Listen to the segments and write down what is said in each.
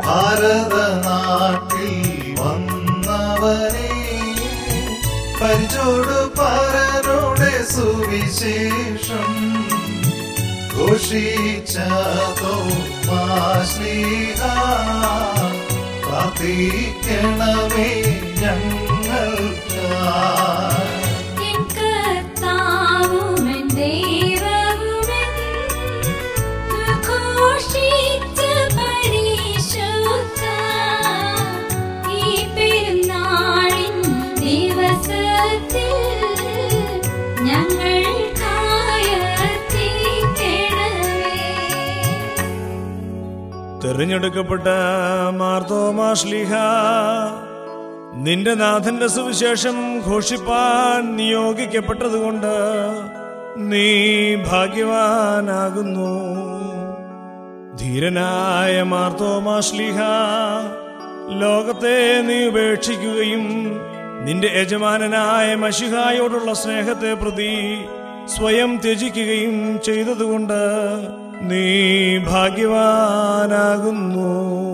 ഭാരതനാട്ടിൽ വന്നവനെ പരിചോട് പരരുടെ സുവിശേഷം ഘോഷിച്ചതോ മാശ്ലീഹ പ്രാർത്ഥിക്കണമേ ഞങ്ങൾക്കായി എൻ കർത്താവുമെൻ ദൈവവുമെൻ ഘോഷിച്ച പരിശുദ്ധ ഈ പെരുന്നാളിൻ ദിവസത്തിൽ ഞങ്ങൾക്കായർത്തിക്കണമേ തെരഞ്ഞെടുക്കപ്പെട്ട മാർത്തോമാശ്ലിഹ നിന്റെ നാഥന്റെ സുവിശേഷം ഘോഷിപ്പാൻ നിയോഗിക്കപ്പെട്ടതുകൊണ്ട് നീ ഭാഗ്യവാനാകുന്നു ധീരനായ മാർത്തോമാശ്ലിഹ ലോകത്തെ നീ ഉപേക്ഷിക്കുകയും നിന്റെ യജമാനനായ മഷിഹായോടുള്ള സ്നേഹത്തെ പ്രതി സ്വയം ത്യജിക്കുകയും ചെയ്തതുകൊണ്ട് നീ ഭാഗ്യവാനാകുന്നു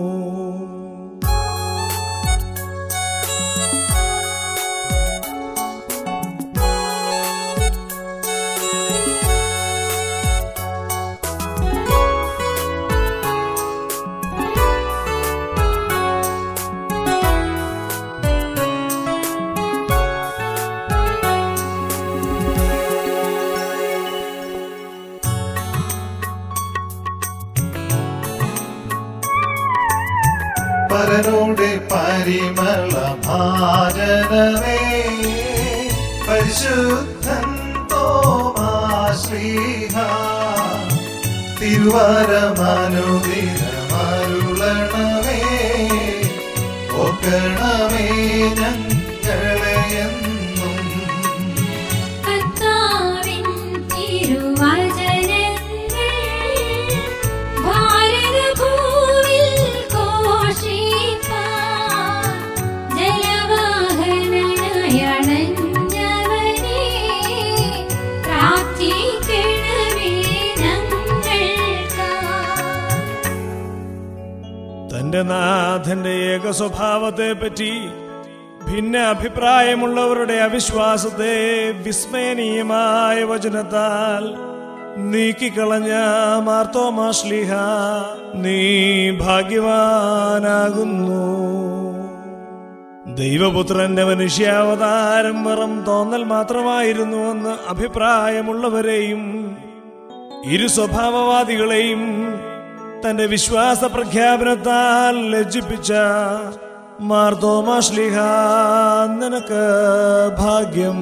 പരനോടെ പരിമള ഭാജനമേ പരിശുദ്ധൻ തോമാശ്രീഹ തിരുവരമനുദിനമരുളണമേ ഒക്കണമേ ഞങ്ങളെയെന്നും കർത്താവിൻ തിരുവചനങ്ങൾ ഭാരതഭൂവിൽ ഘോഷിപ്പാൻ ജലവാഹനനായി അണഞ്ഞവനെ പ്രാർത്ഥിക്കണമേ ഞങ്ങൾക്കായി തന്റെ നാഥന്റെ ഏക സ്വഭാവത്തെ പറ്റി ഭിന്ന അഭിപ്രായമുള്ളവരുടെ അവിശ്വാസത്തെ വിസ്മയനീയമായ വചനത്താൽ നീക്കിക്കളഞ്ഞ മാർത്തോമാശ്ലിഹ നീ ഭാഗ്യവാനാകുന്നു ദൈവപുത്രന്റെ മനുഷ്യാവതാരം വെറും തോന്നൽ മാത്രമായിരുന്നുവെന്ന് അഭിപ്രായമുള്ളവരെയും ഇരു സ്വഭാവവാദികളെയും തന്റെ വിശ്വാസ പ്രഖ്യാപനത്താൽ ലജ്ജിപ്പിച്ച മാർത്തോമാശ്ലിഹ നിനക്ക് ഭാഗ്യം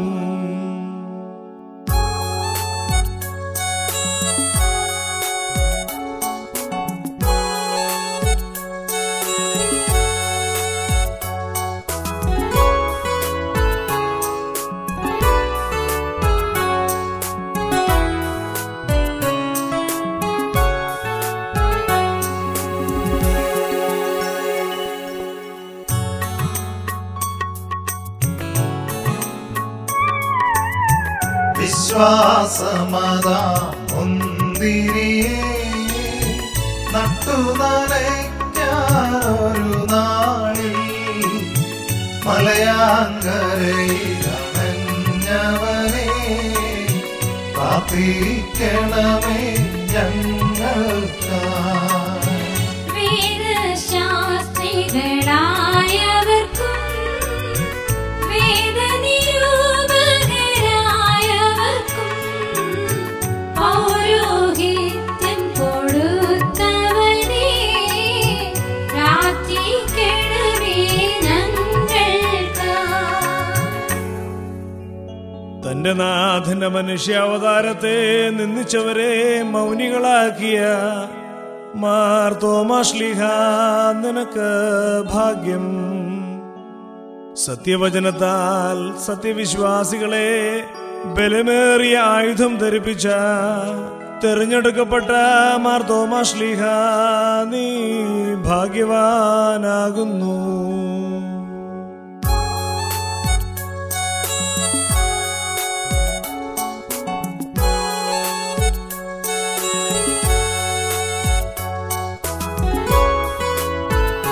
വിശ്വാസമത മുന്തിരിയെ നട്ടു നനയ്ക്കാനൊരു നാളിൽ മലയാങ്കരയിലണഞ്ഞവനെ പ്രാർത്ഥിക്കണമേ ഞങ്ങൾക്കായി വേദശാസ്ത്രികളായവർക്കും വേദനിരൂപകരായവർക്കും പൗരോഹിത്യം കൊടുത്തവനെ പ്രാർത്ഥിക്കണമേ ഞങ്ങൾക്കായി തന്റെ നാഥന്റെ മനുഷ്യാവതാരത്തെ നിന്ദിച്ചവരെ മൗനികളാക്കിയ മാർത്തോമാശ്ലിഹ നിനക്ക് ഭാഗ്യം സത്യവചനത്താൽ സത്യവിശ്വാസികളെ ബലമേറിയ ആയുധം ധരിപ്പിച്ച തെരഞ്ഞെടുക്കപ്പെട്ട മാർത്തോമാശ്ലിഹ നീ ഭാഗ്യവാനാകുന്നു ും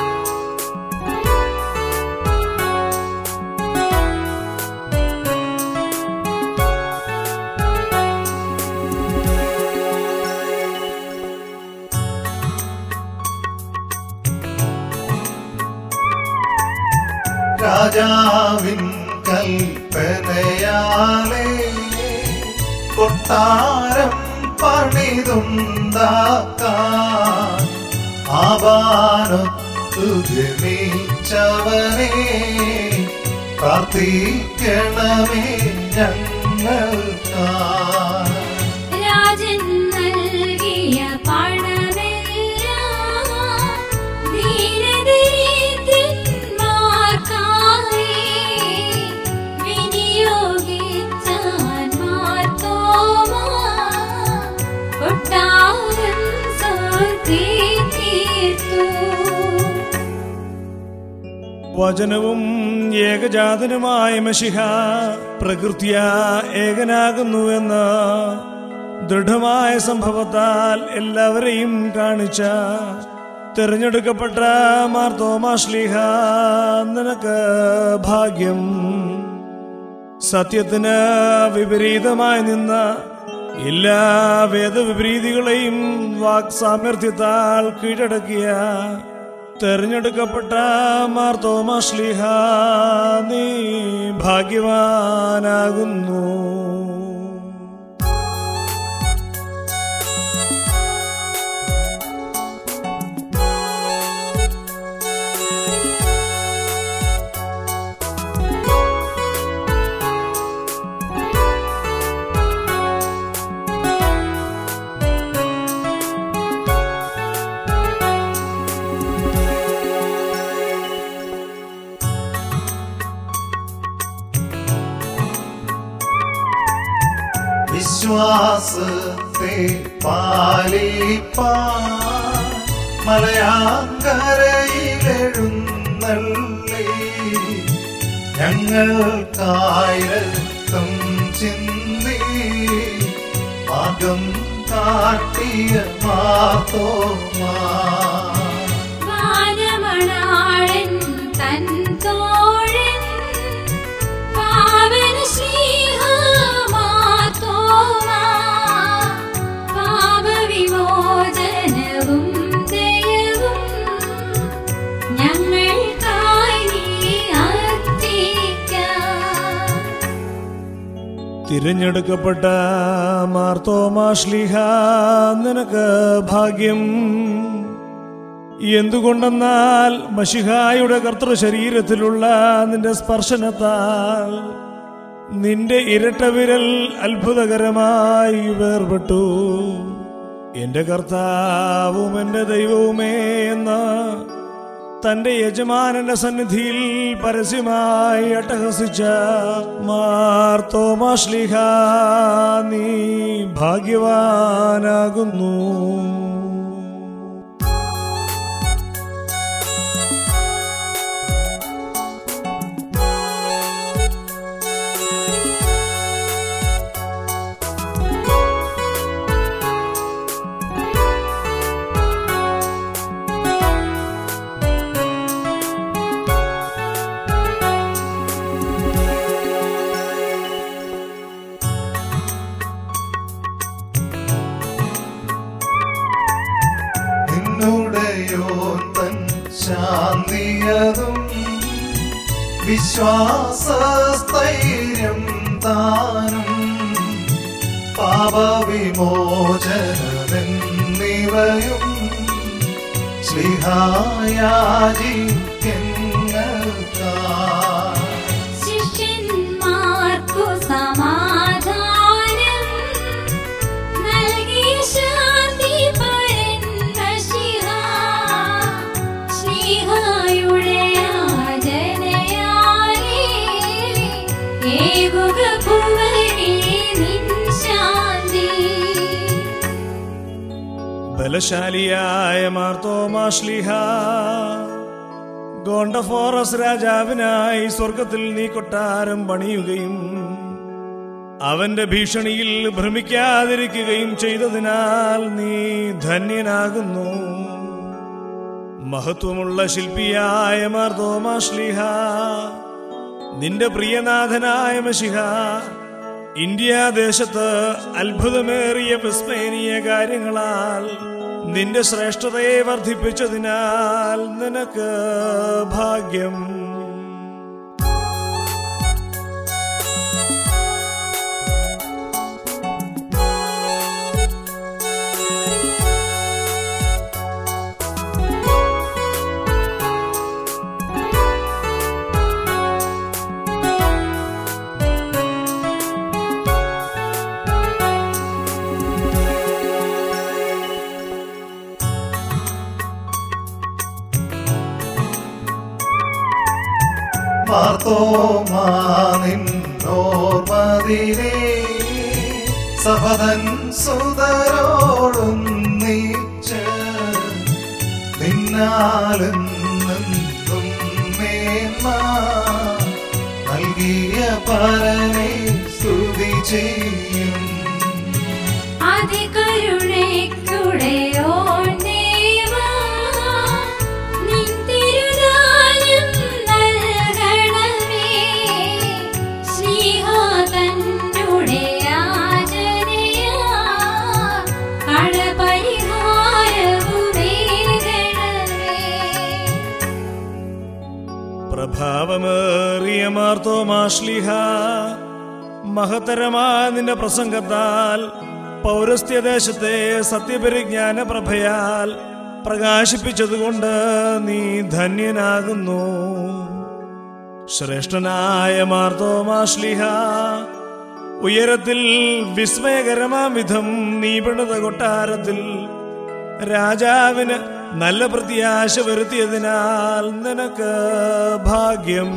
രാജാവിൻ കൽപ്പനയാലേ കൊട്ടാരം പണിതുണ്ടാക്കാൻ ആവാനൊത്തു ഗമിച്ചവനെ പ്രാർത്ഥിക്കണമേ ഞങ്ങൾക്കായി രാജൻ നൽകിയ പണമെല്ലാം ദീനദരിദ്രന്മാർക്കായി വിനിയോഗിച്ചാൻ മാർത്തോമാ കൊട്ടാരം സ്വർഗ്ഗേ തീർത്തു വചനവും ഏകജാതനുമായ മഷിഹ പ്രകൃതിയ ഏകനാകുന്നുവെന്ന് ദൃഢമായ സംഭവത്താൽ എല്ലാവരെയും കാണിച്ച തിരഞ്ഞെടുക്കപ്പെട്ട മാർത്തോമാശ്ലീഹ നിനക്ക് ഭാഗ്യം സത്യത്തിന് വിപരീതമായി നിന്ന എല്ലാ വേദവിപരീതികളെയും വാക്സാമർത്ഥ്യത്താൽ കീഴടക്കിയ തെരഞ്ഞെടുക്കപ്പെട്ട മാർത്തോമാശ്ലീഹ നീ ഭാഗ്യവാനാകുന്നു വിശ്വാസത്തെ പാലിപ്പാൻ മലയാങ്കരയിലെഴുന്നള്ളി ഞങ്ങൾക്കായി രക്തം ചിന്തി മാർഗം കാട്ടിയ മാതോമാ വാനമണാളൻ തൻ തോഴൻ പാവന ശ്രീഹാമാതോമാ പാപവിമോചനവും ദയവും ഞങ്ങൾക്കായി നീ അർപ്പിക്കാം തിരഞ്ഞെടുക്കപ്പെട്ട മാർത്തോമാശ്ലീഹ നിനക്ക് ഭാഗ്യം എന്തുകൊണ്ടെന്നാൽ മഷിഹായുടെ കർത്തൃ ശരീരത്തിലുള്ള നിന്റെ സ്പർശനത്താൽ നിന്റെ ഇരട്ട വിരൽ അത്ഭുതകരമായി വേർപെട്ടു എന്റെ കർത്താവും എന്റെ ദൈവവുമേ എന്ന തന്റെ യജമാനന്റെ സന്നിധിയിൽ പരസ്യമായി അട്ടഹസിച്ച മാർത്തോമാശ്ലിഹ നീ ഭാഗ്യവാനാകുന്നു നിന്നുടയോൻ തൻ ശാന്തിയതും വിശ്വാസസ്ഥൈര്യം താനും പാപവിമോചനമെന്നിവയും ശ്രീഹായാജിക്കങ്ങൾക്കായി ശിഷ്യന്മാർക്കു സമാധാനം നൽകിയ ശാന്തി പരൻ മശിഹ. ശ്ലീഹായുടെ യാചനയാലേ ഏകുക ഭുവനേ നിൻ ശാന്തി ബലശാലിയായ മാർത്തോമാശ്ലിഹ ഗോണ്ടഫോറസ് രാജാവിനായി സ്വർഗത്തിൽ നീ കൊട്ടാരം പണിയുകയും അവന്റെ ഭീഷണിയിൽ ഭ്രമിക്കാതിരിക്കുകയും ചെയ്തതിനാൽ നീ ധന്യനാകുന്നു മഹത്വമുള്ള ശില്പിയായ മാർത്തോമാശ്ലിഹ നിന്റെ പ്രിയനാഥനായ മഷിഹ ഇന്ത്യ ദേശത്ത് അത്ഭുതമേറിയ വിസ്മയനീയ കാര്യങ്ങളാൽ നിന്റെ ശ്രേഷ്ഠതയെ വർദ്ധിപ്പിച്ചതിനാൽ നിനക്ക് ഭാഗ്യം മാർത്തോമാനിന്നോർമതിരേ സഹതൻ സുതരോടും നീച്ച് നിന്നാലെന്നും മേന്മ നൽകിയ പരനെ സ്തുതി ചെയ്യും അതികരുണയ്ക്കുടയോൻ ദേവാ, നിൻ തിരുദാനം നൽകണമേ. സ്നേഹതന്നുടെ യാചനയാ, കടപരിഹാരവുമേകണമേ. പ്രഭാവമേറിയ മാർത്തോമാശ്ലിഹ മഹത്തരമായ നിന്റെ പ്രസംഗത്താൽ പൗരസ്ത്യദേശത്തെ സത്യപരിജ്ഞാന പ്രഭയാൽ പ്രകാശിപ്പിച്ചതുകൊണ്ട് നീ ധന്യനാകുന്നു ശ്രേഷ്ഠനായ മാർത്തോമാശ്ലിഹ ഉയരത്തിൽ വിസ്മയകരമാം വിധം നീ പിണത കൊട്ടാരത്തിൽ രാജാവിന് നല്ല പ്രത്യാശ വരുത്തിയതിനാൽ നിനക്ക് ഭാഗ്യം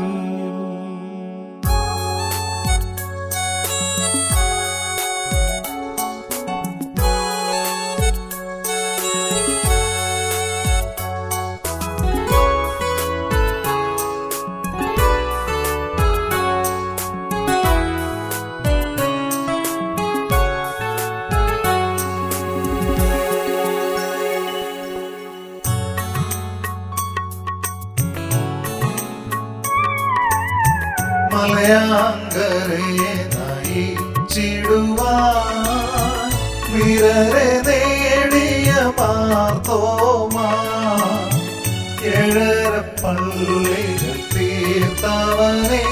മലയാങ്കരയെ നയിച്ചിടുവാൻ വിരരെ നേടിയ മാർത്തോമാ ഏഴര പള്ളികൾ തീർത്തവനെ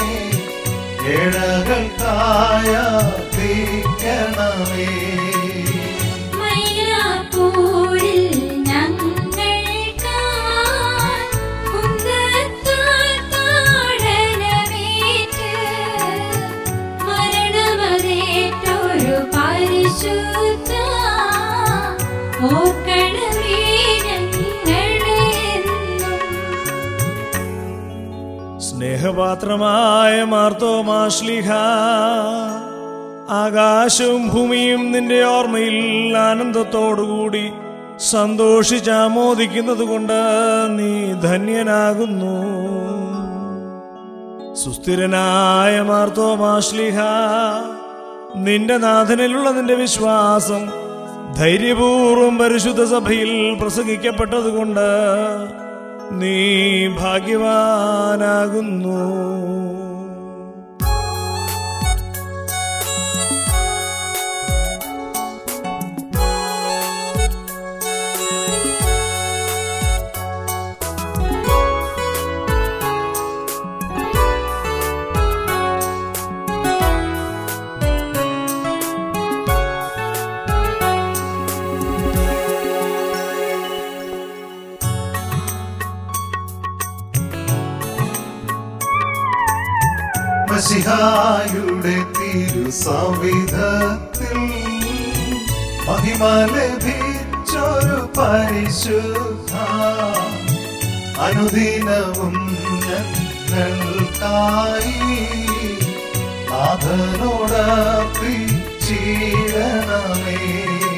ഏഴകൾക്കായ തീക്കണമേ മൈലാപ്പൂരിൽ ഞങ്ങൾക്കായി കുന്തത്താൽ താടനമേറ്റ് മരണമതേറ്റൊരു പരിശുദ്ധ ഓർക്കണമേ ഞങ്ങളെന്നും സ്നേഹപാത്രമായ മാർത്തോമാശ്ലിഹ ആകാശവും ഭൂമിയും നിന്റെ ഓർമ്മയിൽ ആനന്ദത്തോടുകൂടി സന്തോഷിച്ചാമോദിക്കുന്നത് കൊണ്ട് നീ ധന്യനാകുന്നു സുസ്ഥിരനായ മാർത്തോമാശ്ലിഹ നിന്റെ നാഥനിലുള്ള നിന്റെ വിശ്വാസം ധൈര്യപൂർവം പരിശുദ്ധ സഭയിൽ പ്രസംഗിക്കപ്പെട്ടതുകൊണ്ട് നീ ഭാഗ്യവാനാകുന്നു മസിഹായുടെ തിരുസവിധത്തിൽ മഹിമ ലഭിച്ചൊരു പരിശുദ്ധ അനുദിനവും ഞങ്ങൾക്കായി നാഥനോടർപ്പിച്ചിടണമേ